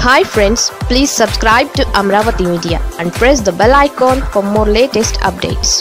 hi friends please subscribe to Amaravati media and press the bell icon for more latest updates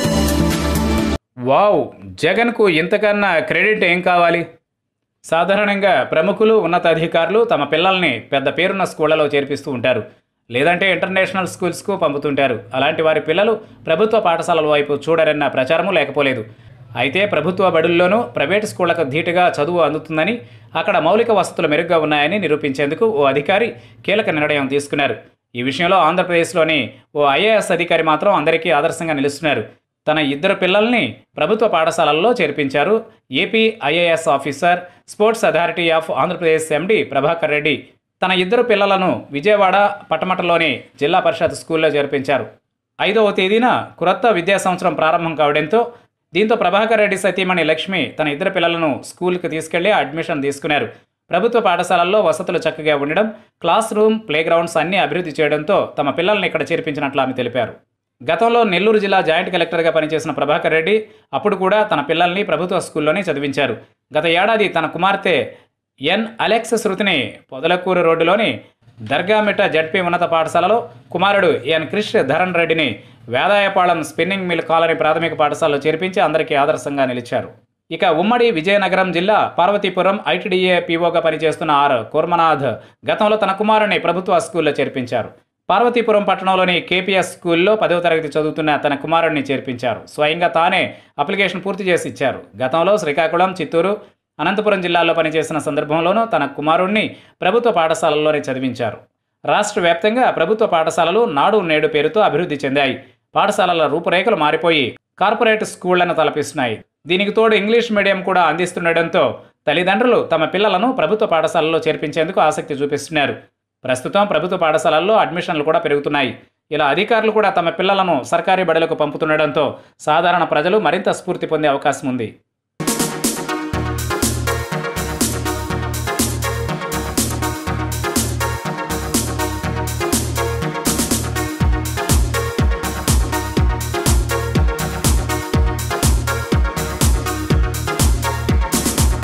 wow జగన్కు ఇంతకన్నా credit ఏం కావాలి సాధారణంగా ప్రముఖులు ఉన్నతాధికారులు తమ పిల్లల్ని పెద్ద పేరున్న స్కూళ్లలో చేర్పిస్తూ ఉంటారు లేదంటే ఇంటర్నేషనల్ స్కూల్స్కు పంపుతుంటారు అలాంటి వారి పిల్లలు ప్రభుత్వ పాఠశాలల వైపు చూడరన్న ప్రచారము లేకపోలేదు అయితే ప్రభుత్వ బడుల్లోనూ ప్రైవేటు స్కూళ్లకు ధీటుగా చదువు అందుతుందని అక్కడ మౌలిక వసతులు మెరుగ్గా ఉన్నాయని నిరూపించేందుకు ఓ అధికారి కీలక నిర్ణయం తీసుకున్నారు ఈ విషయంలో ఆంధ్రప్రదేశ్లోని ఓ ఐఏఎస్ అధికారి మాత్రం అందరికీ ఆదర్శంగా నిలుస్తున్నారు తన ఇద్దరు పిల్లల్ని ప్రభుత్వ పాఠశాలల్లో చేర్పించారు AP IAS officer sports authority of Andhra Pradesh MD Prabhakar Reddy తన ఇద్దరు పిల్లలను విజయవాడ పట్టమటలోని జిల్లా పరిషత్ స్కూల్లో చేర్పించారు ఐదవ తేదీన క్రొత్త విద్యా సంవత్సరం ప్రారంభం కావడంతో దీంతో ప్రభాకర్ రెడ్డి సతీమణి లక్ష్మి తన ఇద్దరు పిల్లలను స్కూల్కి తీసుకెళ్లి అడ్మిషన్ తీసుకున్నారు ప్రభుత్వ పాఠశాలల్లో వసతులు చక్కగా ఉండడం క్లాస్ రూమ్ ప్లే గ్రౌండ్స్ అన్ని అభివృద్ధి చేయడంతో తమ పిల్లల్ని ఇక్కడ చేర్పించినట్లు ఆమె తెలిపారు గతంలో నెల్లూరు జిల్లా జాయింట్ కలెక్టర్గా పనిచేసిన ప్రభాకర్ రెడ్డి అప్పుడు కూడా తన పిల్లల్ని ప్రభుత్వ స్కూల్లోనే చదివించారు గత ఏడాది తన కుమార్తె ఎన్ అలెక్స్ శృతిని పొదలకూరు రోడ్డులోని దర్గామిట జడ్పీ ఉన్నత పాఠశాలలో కుమారుడు ఎన్ క్రిష్ ధరణ్ రెడ్డిని వేదాయపాళెం స్పిన్నింగ్ మిల్ కాలనీ ప్రాథమిక పాఠశాలలో చేర్పించి అందరికీ ఆదర్శంగా నిలిచారు ఇక ఉమ్మడి విజయనగరం జిల్లా పార్వతీపురం ఐటీడీఏ పీఓగా పనిచేస్తున్న ఆర్ కూర్మనాథ్ గతంలో తన కుమారుని ప్రభుత్వ స్కూల్లో చేర్పించారు పార్వతీపురం పట్టణంలోని కేపీఎస్ స్కూల్లో పదవ తరగతి చదువుతున్న తన కుమారుడిని చేర్పించారు స్వయంగా తానే అప్లికేషన్ పూర్తి చేసి ఇచ్చారు గతంలో శ్రీకాకుళం చిత్తూరు అనంతపురం జిల్లాల్లో పనిచేసిన సందర్భంలోనూ తన కుమారుణ్ణి ప్రభుత్వ పాఠశాలల్లోనే చదివించారు రాష్ట్ర వ్యాప్తంగా ప్రభుత్వ పాఠశాలలు నాడు నేడు పేరుతో అభివృద్ధి చెందాయి పాఠశాలల రూపురేఖలు మారిపోయి కార్పొరేట్ స్కూళ్లను తలపిస్తున్నాయి దీనికి తోడు ఇంగ్లీష్ మీడియం కూడా అందిస్తుండటంతో తల్లిదండ్రులు తమ పిల్లలను ప్రభుత్వ పాఠశాలలో చేర్పించేందుకు ఆసక్తి చూపిస్తున్నారు ప్రస్తుతం ప్రభుత్వ పాఠశాలల్లో అడ్మిషన్లు కూడా పెరుగుతున్నాయి ఇలా అధికారులు కూడా తమ పిల్లలను సర్కారీ బడులకు పంపుతుండటంతో సాధారణ ప్రజలు మరింత స్ఫూర్తి పొందే అవకాశం ఉంది